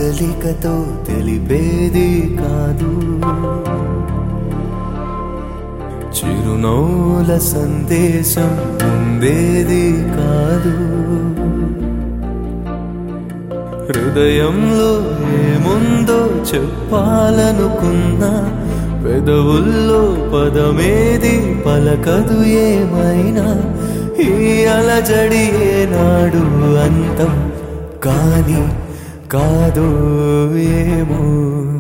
కదలికతో తెలిపేది కాదు చిరునవ్వుల సందేశం ఉండేది కాదు హృదయంలో ఏముందో చెప్పాలనుకున్నా పెదవుల్లో పదమేది పలకదు ఏమైనా ఈ అలజడి ఏనాడు అంతం కాని కాదు ఏమో